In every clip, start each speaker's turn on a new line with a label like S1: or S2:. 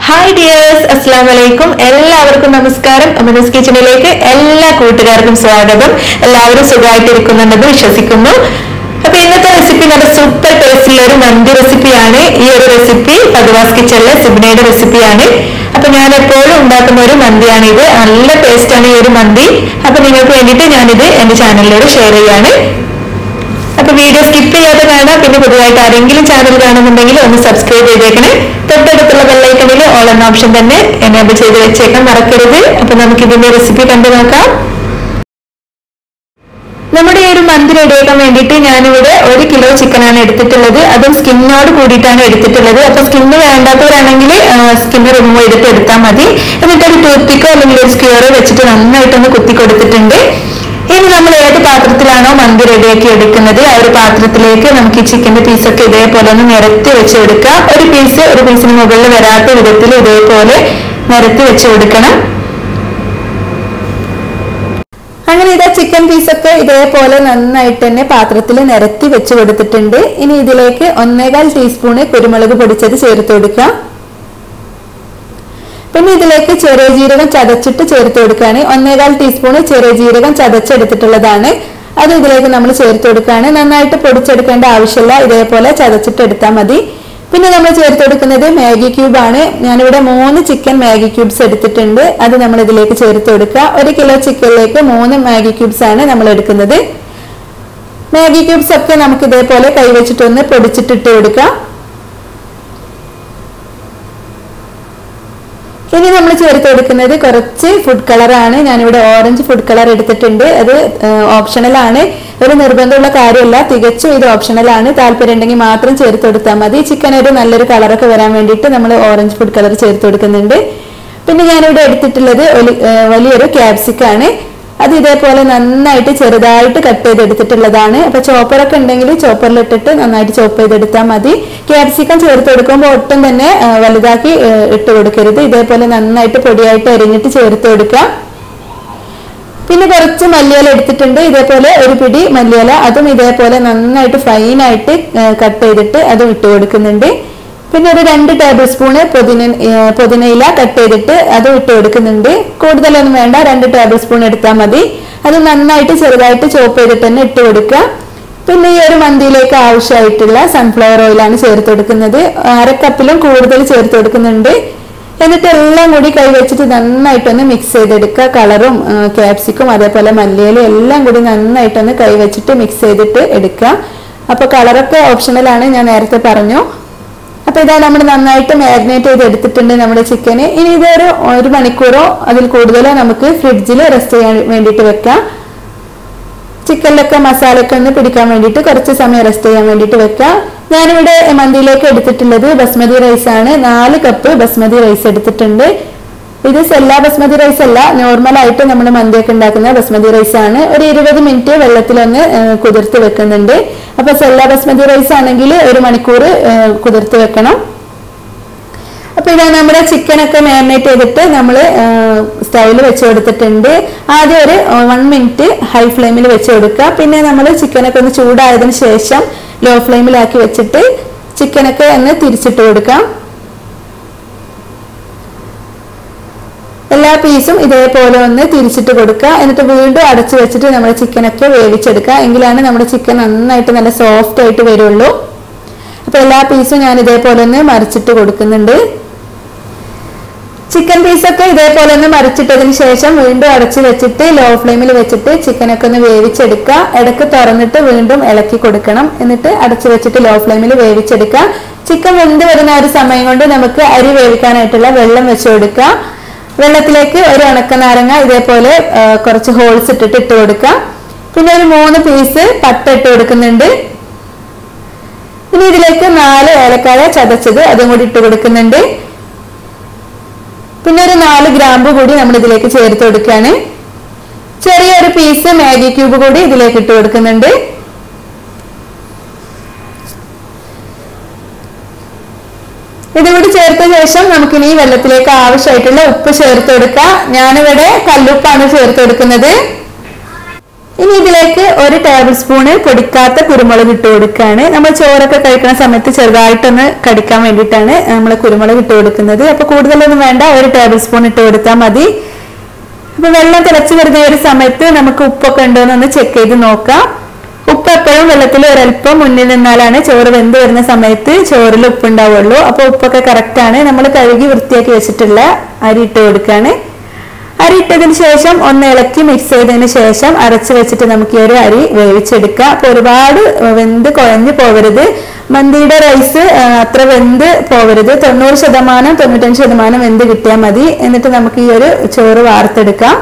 S1: hi dears അസ്സാം വലൈക്കും എല്ലാവർക്കും നമസ്കാരം അമനസ് കിച്ചണിലേക്ക് എല്ലാ കൂട്ടുകാർക്കും സ്വാഗതം എല്ലാവരും സുഖമായിട്ടിരിക്കുന്നുണ്ടെന്ന് വിശ്വസിക്കുന്നു അപ്പൊ ഇന്നത്തെ റെസിപ്പി നല്ല സൂപ്പർ ടേസ്റ്റുള്ള ഒരു മന്തി റെസിപ്പിയാണ് ഈ ഒരു റെസിപ്പി പതുവാസ് കിച്ചണിലെ സിബിനയുടെ റെസിപ്പിയാണ് അപ്പൊ ഞാൻ എപ്പോഴും ഉണ്ടാക്കുന്ന ഒരു മന്തിയാണ് ഇത് നല്ല ടേസ്റ്റ് ആണ് ഈ ഒരു മന്തി അപ്പൊ നിങ്ങൾക്ക് വേണ്ടിയിട്ട് ഞാനിത് എന്റെ ചാനലിലൂടെ ഷെയർ ചെയ്യാണ് അപ്പൊ വീഡിയോ സ്കിപ്പ് ചെയ്യാതെ കാണാം പിന്നെ പുതുതായിട്ട് ആരെങ്കിലും ചാനൽ കാണുന്നുണ്ടെങ്കിൽ ഒന്ന് സബ്സ്ക്രൈബ് ചെയ്തേക്കണേ തൊട്ടടുത്തുള്ള ബെല്ലൈക്കണിൽ ഓൾ എന്ന ഓപ്ഷൻ തന്നെ എനേബിൾ ചെയ്ത് വെച്ചേക്കാൻ മറക്കരുത് അപ്പൊ നമുക്ക് ഇതിന്റെ റെസിപ്പി കണ്ടു നോക്കാം നമ്മുടെ ഈ ഒരു മന്തി റെഡിയാക്കാൻ വേണ്ടിയിട്ട് ഞാനിവിടെ ഒരു കിലോ ചിക്കനാണ് എടുത്തിട്ടുള്ളത് അതും സ്കിന്നോട് കൂടിയിട്ടാണ് എടുത്തിട്ടുള്ളത് അപ്പൊ സ്കിന്ന് വേണ്ടാത്തവരാണെങ്കിൽ സ്കിന്ന് റിമൂവ് ചെയ്തിട്ട് എടുത്താൽ മതി എന്നിട്ട് ഒരു ടൂത്ത് അല്ലെങ്കിൽ ഒരു സ്ക്യൂറോ വെച്ചിട്ട് നന്നായിട്ടൊന്ന് കുത്തി കൊടുത്തിട്ടുണ്ട് ഇനി നമ്മൾ ഏത് പാത്രത്തിലാണോ മന്തി റെഡിയാക്കി എടുക്കുന്നത് ആ ഒരു പാത്രത്തിലേക്ക് നമുക്ക് ഈ ചിക്കന്റെ പീസൊക്കെ ഇതേപോലെ ഒന്ന് നിരത്തി വെച്ച് കൊടുക്കാം ഒരു പീസ് ഒരു പീസിന് മുകളിൽ വരാത്ത വിധത്തിൽ ഇതേപോലെ നിരത്തി വെച്ച് കൊടുക്കണം അങ്ങനെ ഇതാ ചിക്കൻ പീസൊക്കെ ഇതേപോലെ നന്നായിട്ട് തന്നെ പാത്രത്തിൽ നിരത്തി വെച്ച് കൊടുത്തിട്ടുണ്ട് ഇനി ഇതിലേക്ക് ഒന്നേകാൽ ടീസ്പൂണ് കുരുമുളക് പൊടിച്ചത് ചേർത്ത് കൊടുക്കാം പിന്നെ ഇതിലേക്ക് ചെറിയ ജീരകം ചതച്ചിട്ട് ചേർത്ത് കൊടുക്കുകയാണ് ഒന്നേകാൽ ടീസ്പൂണ് ചെറിയ ജീരകം ചതച്ചെടുത്തിട്ടുള്ളതാണ് അത് ഇതിലേക്ക് നമ്മൾ ചേർത്ത് കൊടുക്കുകയാണ് നന്നായിട്ട് പൊടിച്ചെടുക്കേണ്ട ആവശ്യമില്ല ഇതേപോലെ ചതച്ചിട്ട് എടുത്താൽ മതി പിന്നെ നമ്മൾ ചേർത്ത് കൊടുക്കുന്നത് മാഗി ക്യൂബ് ആണ് ഞാനിവിടെ മൂന്ന് ചിക്കൻ മാഗി ക്യൂബ്സ് എടുത്തിട്ടുണ്ട് അത് നമ്മൾ ഇതിലേക്ക് ചേർത്ത് കൊടുക്കുക ഒരു കിലോ ചിക്കനിലേക്ക് മൂന്ന് മാഗി ക്യൂബ്സ് ആണ് നമ്മൾ എടുക്കുന്നത് മാഗി ക്യൂബ്സ് ഒക്കെ നമുക്ക് ഇതേപോലെ കൈവച്ചിട്ടൊന്ന് പൊടിച്ചിട്ടിട്ട് കൊടുക്കാം ഇനി നമ്മൾ ചേർത്ത് കൊടുക്കുന്നത് കുറച്ച് ഫുഡ് കളറാണ് ഞാനിവിടെ ഓറഞ്ച് ഫുഡ് കളർ എടുത്തിട്ടുണ്ട് അത് ഓപ്ഷണൽ ആണ് ഒരു നിർബന്ധമുള്ള കാര്യമല്ല തികച്ചും ഇത് ഓപ്ഷണൽ ആണ് താല്പര്യം ഉണ്ടെങ്കിൽ മാത്രം ചേർത്ത് കൊടുത്താൽ മതി ചിക്കൻ ഒരു നല്ലൊരു കളറൊക്കെ വരാൻ വേണ്ടിയിട്ട് നമ്മൾ ഓറഞ്ച് ഫുഡ് കളർ ചേർത്ത് കൊടുക്കുന്നുണ്ട് പിന്നെ ഞാനിവിടെ എടുത്തിട്ടുള്ളത് വലിയൊരു ക്യാപ്സിക്കാണ് അത് ഇതേപോലെ നന്നായിട്ട് ചെറുതായിട്ട് കട്ട് ചെയ്തെടുത്തിട്ടുള്ളതാണ് അപ്പൊ ചോപ്പറൊക്കെ ഉണ്ടെങ്കിൽ ചോപ്പറിലിട്ടിട്ട് നന്നായിട്ട് ചോപ്പ് ചെയ്തെടുത്താൽ മതി ക്യാപ്സിക്കം ചേർത്ത് കൊടുക്കുമ്പോൾ ഒട്ടും തന്നെ വലുതാക്കി ഇട്ട് കൊടുക്കരുത് ഇതേപോലെ നന്നായിട്ട് പൊടിയായിട്ട് അരിഞ്ഞിട്ട് ചേർത്ത് കൊടുക്കുക പിന്നെ കുറച്ച് മല്ലിയില എടുത്തിട്ടുണ്ട് ഇതേപോലെ ഒരു പിടി മല്ലിയില അതും ഇതേപോലെ നന്നായിട്ട് ഫൈനായിട്ട് കട്ട് ചെയ്തിട്ട് അതും ഇട്ട് കൊടുക്കുന്നുണ്ട് പിന്നെ ഒരു രണ്ട് ടേബിൾ സ്പൂണ് പുതിന പുതിനയില കട്ട് ചെയ്തിട്ട് അതും ഇട്ട് കൊടുക്കുന്നുണ്ട് കൂടുതലൊന്നും വേണ്ട രണ്ട് ടേബിൾ സ്പൂൺ എടുത്താൽ മതി അത് നന്നായിട്ട് ചെറുതായിട്ട് ചോപ്പ് ചെയ്തിട്ട് തന്നെ ഇട്ട് കൊടുക്കുക പിന്നെ ഈ ഒരു മന്തിയിലേക്ക് ആവശ്യമായിട്ടുള്ള സൺഫ്ലവർ ഓയിലാണ് ചേർത്ത് കൊടുക്കുന്നത് അരക്കപ്പിലും കൂടുതൽ ചേർത്ത് കൊടുക്കുന്നുണ്ട് എന്നിട്ട് എല്ലാം കൂടി കൈ വെച്ചിട്ട് നന്നായിട്ടൊന്ന് മിക്സ് ചെയ്തെടുക്കുക കളറും ക്യാപ്സിക്കും അതേപോലെ മല്ലിയിലും എല്ലാം കൂടി നന്നായിട്ടൊന്ന് കൈ വെച്ചിട്ട് മിക്സ് ചെയ്തിട്ട് എടുക്കുക അപ്പോൾ കളറൊക്കെ ഓപ്ഷണലാണ് ഞാൻ നേരത്തെ പറഞ്ഞു അപ്പൊ ഇതാ നമ്മൾ നന്നായിട്ട് മാരിനേറ്റ് ചെയ്ത് എടുത്തിട്ടുണ്ട് നമ്മുടെ ചിക്കന് ഇനി ഇതൊരു ഒരു മണിക്കൂറോ അതിൽ കൂടുതലോ നമുക്ക് ഫ്രിഡ്ജിൽ റെസ്റ്റ് ചെയ്യാൻ വേണ്ടിയിട്ട് വെക്കാം ചിക്കനിലൊക്കെ മസാലയൊക്കെ ഒന്ന് പിടിക്കാൻ വേണ്ടിയിട്ട് കുറച്ച് സമയം റെസ്റ്റ് ചെയ്യാൻ വേണ്ടിയിട്ട് വെക്കാം ഞാനിവിടെ മന്തിയിലേക്ക് എടുത്തിട്ടുള്ളത് ബസ്മതി റൈസ് ആണ് നാല് കപ്പ് ബസ്മതി റൈസ് എടുത്തിട്ടുണ്ട് ഇത് സെല്ല ബസ്മതി റൈസ് അല്ല നോർമൽ ആയിട്ട് നമ്മൾ മന്തിയൊക്കെ ഉണ്ടാക്കുന്ന ബസ്മതി റൈസ് ആണ് ഒരു ഇരുപത് മിനിറ്റ് വെള്ളത്തിലൊന്ന് കുതിർത്ത് വെക്കുന്നുണ്ട് അപ്പൊ സെല്ല ബസ്മതി റൈസ് ആണെങ്കിൽ ഒരു മണിക്കൂർ കുതിർത്ത് വെക്കണം അപ്പൊ ഇതാ നമ്മുടെ ചിക്കനൊക്കെ മാരിനേറ്റ് ചെയ്തിട്ട് നമ്മൾ സ്റ്റൗവിൽ വെച്ച് കൊടുത്തിട്ടുണ്ട് ആദ്യം ഒരു വൺ മിനിറ്റ് ഹൈ ഫ്ലെയിമിൽ വെച്ച് കൊടുക്കുക പിന്നെ നമ്മൾ ചിക്കനൊക്കെ ഒന്ന് ചൂടായതിനു ശേഷം ലോ ഫ്ലെയിമിലാക്കി വെച്ചിട്ട് ചിക്കനൊക്കെ ഒന്ന് തിരിച്ചിട്ട് കൊടുക്കാം എല്ലാ പീസും ഇതേപോലെ ഒന്ന് തിരിച്ചിട്ട് കൊടുക്കുക എന്നിട്ട് വീണ്ടും അടച്ചു വെച്ചിട്ട് നമ്മുടെ ചിക്കനൊക്കെ വേവിച്ചെടുക്കുക എങ്കിലാണ് നമ്മുടെ ചിക്കൻ നന്നായിട്ട് നല്ല സോഫ്റ്റ് ആയിട്ട് വരുള്ളൂ അപ്പൊ എല്ലാ പീസും ഞാൻ ഇതേപോലെ ഒന്ന് മറിച്ചിട്ട് കൊടുക്കുന്നുണ്ട് ചിക്കൻ പീസൊക്കെ ഇതേപോലെ ഒന്ന് മറിച്ചിട്ടതിന് ശേഷം വീണ്ടും അടച്ചു വെച്ചിട്ട് ലോ ഫ്ലെയിമിൽ വെച്ചിട്ട് ചിക്കനൊക്കെ ഒന്ന് വേവിച്ചെടുക്കുക ഇടയ്ക്ക് തുറന്നിട്ട് വീണ്ടും ഇളക്കി കൊടുക്കണം എന്നിട്ട് അടച്ചു വെച്ചിട്ട് ലോ ഫ്ലെയിമിൽ വേവിച്ചെടുക്കുക ചിക്കൻ വെന്ത് വരുന്ന ഒരു സമയം കൊണ്ട് നമുക്ക് അരി വേവിക്കാനായിട്ടുള്ള വെള്ളം വെച്ച് കൊടുക്കുക വെള്ളത്തിലേക്ക് ഒരു ഉണക്കനാരങ്ങ ഇതേപോലെ കുറച്ച് ഹോൾസ് ഇട്ടിട്ട് ഇട്ട് കൊടുക്കാം പിന്നെ ഒരു മൂന്ന് പീസ് പട്ട ഇട്ട് കൊടുക്കുന്നുണ്ട് ഇനി ഇതിലേക്ക് നാല് ഏലക്കായ ചതച്ചത് അതും കൂടി ഇട്ട് കൊടുക്കുന്നുണ്ട് പിന്നെ ഒരു നാല് ഗ്രാമ്പ് കൂടി നമ്മൾ ഇതിലേക്ക് ചേർത്ത് കൊടുക്കുകയാണ് ചെറിയൊരു പീസ് മാഗി ക്യൂബ് കൂടി ഇതിലേക്ക് ഇട്ട് കൊടുക്കുന്നുണ്ട് ഇതുകൂടി ചേർത്ത ശേഷം നമുക്കിനി ഈ വെള്ളത്തിലേക്ക് ആവശ്യമായിട്ടുള്ള ഉപ്പ് ചേർത്ത് കൊടുക്കാം ഞാനിവിടെ കല്ലുപ്പാണ് ചേർത്ത് കൊടുക്കുന്നത് ഇനി ഇതിലേക്ക് ഒരു ടേബിൾ സ്പൂണ് പൊടിക്കാത്ത കുരുമുളക് ഇട്ട് കൊടുക്കുകയാണ് നമ്മൾ ചോറൊക്കെ കഴിക്കുന്ന സമയത്ത് ചെറുതായിട്ടൊന്ന് കടിക്കാൻ വേണ്ടിയിട്ടാണ് നമ്മൾ കുരുമുളക് ഇട്ട് കൊടുക്കുന്നത് അപ്പൊ കൂടുതലൊന്നും വേണ്ട ഒരു ടേബിൾ സ്പൂൺ ഇട്ട് കൊടുത്താൽ മതി അപ്പൊ വെള്ളം തിളച്ചു വരുന്ന ഈ ഒരു സമയത്ത് നമുക്ക് ഉപ്പൊക്കെ ഉണ്ടോ എന്നൊന്ന് ചെക്ക് ചെയ്ത് നോക്കാം ഉപ്പ് എപ്പോഴും വെള്ളത്തിൽ ഒരല്പം മുന്നിൽ നിന്നാലാണ് ചോറ് വെന്ത് വരുന്ന സമയത്ത് ചോറിൽ ഉപ്പ് ഉണ്ടാവുള്ളൂ അപ്പൊ ഉപ്പൊക്കെ കറക്റ്റ് ആണ് നമ്മൾ കഴുകി വൃത്തിയാക്കി വെച്ചിട്ടുള്ള അരി ഇട്ട് കൊടുക്കുകയാണ് അരി ഇട്ടതിന് ശേഷം ഒന്ന് ഇളക്കി മിക്സ് ചെയ്തതിന് ശേഷം അരച്ച് വെച്ചിട്ട് നമുക്ക് ഈ ഒരു അരി വേവിച്ചെടുക്കാം അപ്പൊ ഒരുപാട് വെന്ത് കുഴഞ്ഞു പോകരുത് മന്തിയുടെ റൈസ് ആ, അത്ര വെന്ത് പോകരുത് തൊണ്ണൂറ് ശതമാനം തൊണ്ണൂറ്റഞ്ച് ശതമാനം വെന്ത് കിട്ടിയാൽ മതി എന്നിട്ട് നമുക്ക് ഈ ഒരു ചോറ് വാർത്തെടുക്കാം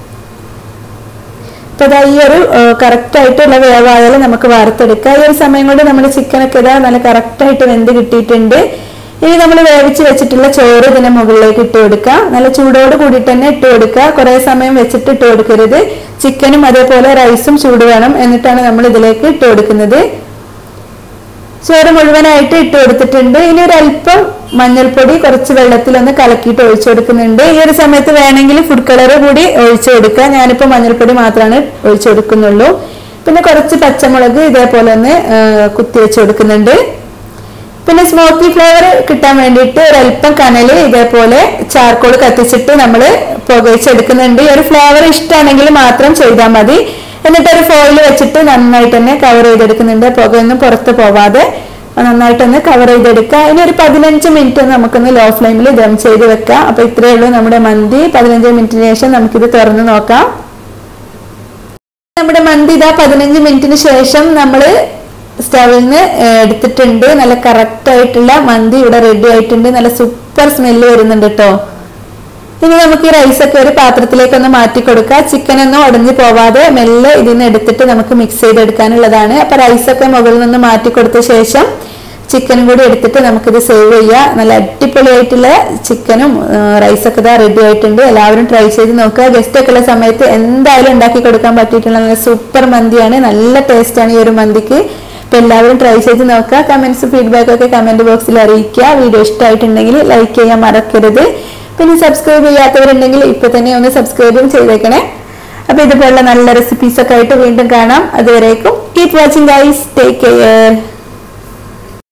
S1: അപ്പൊ ഇതാ ഈ ഒരു കറക്റ്റ് ആയിട്ടുള്ള വേവായാലും നമുക്ക് വാർത്തെടുക്കാം ഈ ഒരു സമയം കൊണ്ട് നമ്മുടെ ചിക്കനൊക്കെ ഇതാ നല്ല കറക്റ്റ് ആയിട്ട് വെന്ത് കിട്ടിയിട്ടുണ്ട് ഇനി നമ്മൾ വേവിച്ച് വെച്ചിട്ടുള്ള ചോറ് ഇതിന്റെ മുകളിലേക്ക് ഇട്ട് കൊടുക്കാം നല്ല ചൂടോട് കൂടിയിട്ട് തന്നെ ഇട്ട് കൊടുക്കുക കുറെ സമയം വെച്ചിട്ട് ഇട്ട് കൊടുക്കരുത് ചിക്കനും അതേപോലെ റൈസും ചൂട് വേണം എന്നിട്ടാണ് നമ്മൾ ഇതിലേക്ക് ഇട്ട് കൊടുക്കുന്നത് ചോറ് മുഴുവനായിട്ട് ഇട്ട് കൊടുത്തിട്ടുണ്ട് ഇനി ഒരു അല്പം മഞ്ഞൾപ്പൊടി കുറച്ച് വെള്ളത്തിൽ ഒന്ന് കലക്കിയിട്ട് ഒഴിച്ചു കൊടുക്കുന്നുണ്ട് ഈ ഒരു സമയത്ത് വേണമെങ്കിൽ ഫുഡ് കളർ കൂടി ഒഴിച്ചു കൊടുക്കുക ഞാനിപ്പോൾ മഞ്ഞൾപ്പൊടി മാത്രമാണ് ഒഴിച്ചു കൊടുക്കുന്നുള്ളൂ പിന്നെ കുറച്ച് പച്ചമുളക് ഇതേപോലെ ഒന്ന് ആ, കുത്തി വെച്ച് കൊടുക്കുന്നുണ്ട് പിന്നെ സ്മോക്കി ഫ്ലേവർ കിട്ടാൻ വേണ്ടിയിട്ട് ഒരല്പം കനല് ഇതേപോലെ ചാർക്കോൾ കത്തിച്ചിട്ട് നമ്മൾ പുകയിച്ചെടുക്കുന്നുണ്ട് ഈ ഒരു ഫ്ലേവർ ഇഷ്ടമാണെങ്കിൽ മാത്രം ചെയ്താൽ മതി എന്നിട്ട് ഒരു ഫോയിൽ വെച്ചിട്ട് നന്നായിട്ട് തന്നെ കവർ ചെയ്തെടുക്കുന്നുണ്ട് പുകയൊന്നും പുറത്ത് പോവാതെ നന്നായിട്ടൊന്ന് കവർ ചെയ്തെടുക്കുക ഇനി ഒരു പതിനഞ്ച് മിനിറ്റ് നമുക്കൊന്ന് ലോ ഫ്ലെയിമിൽ ദം ചെയ്ത് വെക്കാം അപ്പൊ ഇത്രയേ ഉള്ളൂ നമ്മുടെ മന്തി പതിനഞ്ച് മിനിറ്റിന് ശേഷം നമുക്കിത് തുറന്ന് നോക്കാം നമ്മുടെ മന്തി ഇതാ പതിനഞ്ച് മിനിറ്റിന് ശേഷം നമ്മൾ സ്റ്റവിൽ നിന്ന് എടുത്തിട്ടുണ്ട് നല്ല കറക്റ്റ് ആയിട്ടുള്ള മന്തി ഇവിടെ റെഡി ആയിട്ടുണ്ട് നല്ല സൂപ്പർ സ്മെല്ല് വരുന്നുണ്ട് കേട്ടോ ഇനി നമുക്ക് ഈ റൈസ് ഒക്കെ ഒരു പാത്രത്തിലേക്ക് ഒന്ന് മാറ്റി കൊടുക്കാം ചിക്കൻ ഒന്നും ഉടഞ്ഞു പോവാതെ മെല്ലെ ഇതിന്ന് എടുത്തിട്ട് നമുക്ക് മിക്സ് ചെയ്തെടുക്കാനുള്ളതാണ് അപ്പൊ റൈസ് ഒക്കെ മുകളിൽ നിന്ന് മാറ്റി കൊടുത്ത ശേഷം ചിക്കനും കൂടി എടുത്തിട്ട് നമുക്കിത് സേവ് ചെയ്യാം നല്ല അടിപൊളിയായിട്ടുള്ള ചിക്കനും റൈസൊക്കെ ഇതാ റെഡി ആയിട്ടുണ്ട് എല്ലാവരും ട്രൈ ചെയ്ത് നോക്കുക ഗസ്റ്റ് ഒക്കെ ഉള്ള സമയത്ത് എന്തായാലും ഉണ്ടാക്കി കൊടുക്കാൻ പറ്റിയിട്ടുള്ള നല്ല സൂപ്പർ മന്തിയാണ് നല്ല ടേസ്റ്റാണ് ഈ ഒരു മന്തിക്ക് അപ്പൊ എല്ലാവരും ട്രൈ ചെയ്ത് നോക്കുക കമന്റ്സ് ഫീഡ്ബാക്ക് ഒക്കെ കമന്റ് ബോക്സിൽ അറിയിക്കുക വീഡിയോ ഇഷ്ടമായിട്ടുണ്ടെങ്കിൽ ലൈക്ക് ചെയ്യാൻ മറക്കരുത് പിന്നെ സബ്സ്ക്രൈബ് ചെയ്യാത്തവരുണ്ടെങ്കിൽ ഇപ്പൊ തന്നെ ഒന്ന് സബ്സ്ക്രൈബും ചെയ്തേക്കണേ അപ്പൊ ഇതുപോലുള്ള നല്ല റെസിപ്പീസ് ഒക്കെ ആയിട്ട് വീണ്ടും കാണാം അതുവരേക്കും keep watching guys take care